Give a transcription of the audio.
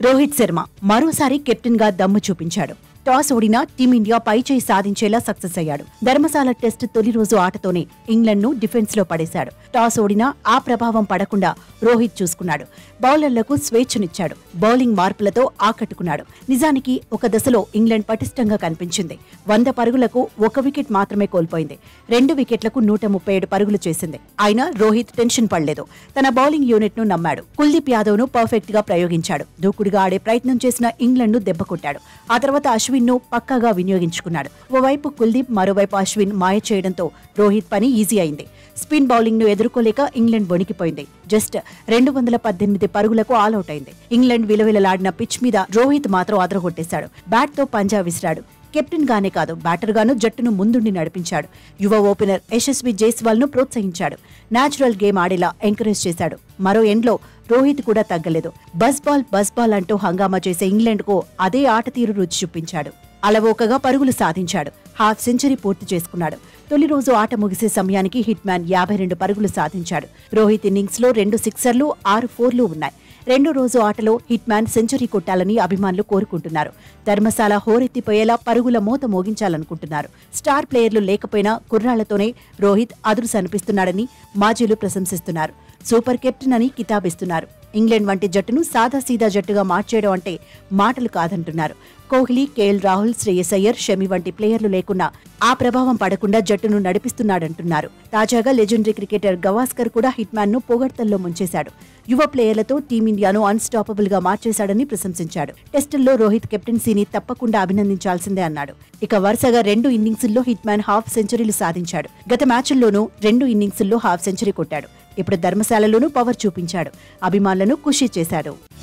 రోహిత్ శర్మ మరోసారి కెప్టెన్ గా దమ్ము చూపించాడు టాస్ ఓడినా టీమిండియా పై చేయి సాధించేలా సక్సెస్ అయ్యాడు ధర్మశాల టెస్ట్ తొలి రోజు ఆటతోనే ఇంగ్లాండ్ ను డిఫెన్స్ లో పడేశాడు టాస్ ఓడినా ఆ ప్రభావం పడకుండా రోహిత్ చూసుకున్నాడు బౌలర్లకు స్వేచ్ఛనిచ్చాడు బౌలింగ్ మార్పులతో ఆకట్టుకున్నాడు నిజానికి ఒక దశలో ఇంగ్లాండ్ పటిష్టంగా కనిపించింది వంద పరుగులకు ఒక వికెట్ మాత్రమే కోల్పోయింది రెండు వికెట్లకు నూట ముప్పై ఏడు పరుగులు చేసింది అయినా రోహిత్ టెన్షన్ పడలేదు తన బౌలింగ్ యూనిట్ ను నమ్మాడు కుల్దీప్ యాదవ్ ను పర్ఫెక్ట్ గా ప్రయోగించాడు దూకుడుగా ఆడే ప్రయత్నం చేసిన ఇంగ్లాండ్ ను దెబ్బకొట్టాడు ఆ తర్వాత అశ్విన్ ను పక్కాగా వినియోగించుకున్నాడు ఓవైపు కుల్దీప్ మరోవైపు అశ్విన్ మాయ చేయడంతో రోహిత్ పని ఈజీ అయింది స్పిన్ బౌలింగ్ ను ఎదుర్కోలేక ఇంగ్లాండ్ వణికిపోయింది జస్ట్ రెండు వందల పద్దెనిమిది పరుగులకు ఆల్అౌట్ అయింది ఇంగ్లాండ్ విలువిలలాడిన పిచ్ మీద రోహిత్ మాత్రం అదరగొట్టేశాడు బ్యాట్ తో పంజా విసిరాడు కెప్టెన్ గానే కాదు బ్యాటర్ గాను జట్టును ముందుండి నడిపించాడు యువ ఓపెనర్ యశస్వి జైస్వాల్ ను ప్రోత్సహించాడు నేచురల్ గేమ్ ఆడేలా ఎంకరేజ్ చేశాడు మరో ఎండ్లో రోహిత్ కూడా తగ్గలేదు బస్ బాల్ బస్ బాల్ అంటూ హంగామా చేసే ఇంగ్లాండ్ కు అదే ఆట తీరు రుచి చూపించాడు అలవోకగా పరుగులు సాధించాడు హాఫ్ సెంచరీ పూర్తి చేసుకున్నాడు తొలి రోజు ఆట ముగిసే సమయానికి హిట్ మ్యాన్ యాభై రెండు పరుగులు సాధించాడు రోహిత్ ఇన్నింగ్స్ లో రెండు సిక్సర్లు ఆరు ఫోర్లు ఉన్నాయి రెండో రోజు ఆటలో హిట్ మ్యాన్ సెంచరీ కొట్టాలని అభిమానులు కోరుకుంటున్నారు ధర్మశాల హోరెత్తిపోయేలా పరుగుల మోత మోగించాలనుకుంటున్నారు స్టార్ ప్లేయర్లు లేకపోయినా కుర్రాళ్లతోనే రోహిత్ అదురుసు అనిపిస్తున్నాడని మాజీలు ప్రశంసిస్తున్నారు సూపర్ కెప్టెన్ అని కితాబిస్తున్నారు ఇంగ్లాండ్ వంటి జట్టును సాదాసీదా జట్టుగా మార్చేయడం అంటే మాటలు కాదంటున్నారు కోహ్లీ కేఎల్ రాహుల్ శ్రేయస్ అయ్యర్ షమి వంటి ప్లేయర్లు లేకున్నా ఆ ప్రభావం పడకుండా జట్టును నడిపిస్తున్నాడంటున్నారు తాజాగా లెజెండరీ క్రికెటర్ గవాస్కర్ కూడా హిట్ మ్యాన్ ను పొగడ్తల్లో ముంచేశాడు యువ ప్లేయర్లతో టీమిండియాను అన్స్టాపబుల్ గా మార్చేశాడని ప్రశంసించాడు టెస్టుల్లో రోహిత్ కెప్టెన్సీని తప్పకుండా అభినందించాల్సిందే అన్నాడు ఇక వరుసగా రెండు ఇన్నింగ్సుల్లో హిట్ మ్యాన్ హాఫ్ సెంచరీలు సాధించాడు గత మ్యాచ్ల్లోనూ రెండు ఇన్నింగ్సుల్లో హాఫ్ సెంచరీ కొట్టాడు ఇప్పుడు ధర్మశాలలోనూ పవర్ చూపించాడు అభిమానులను ఖుషి చేశాడు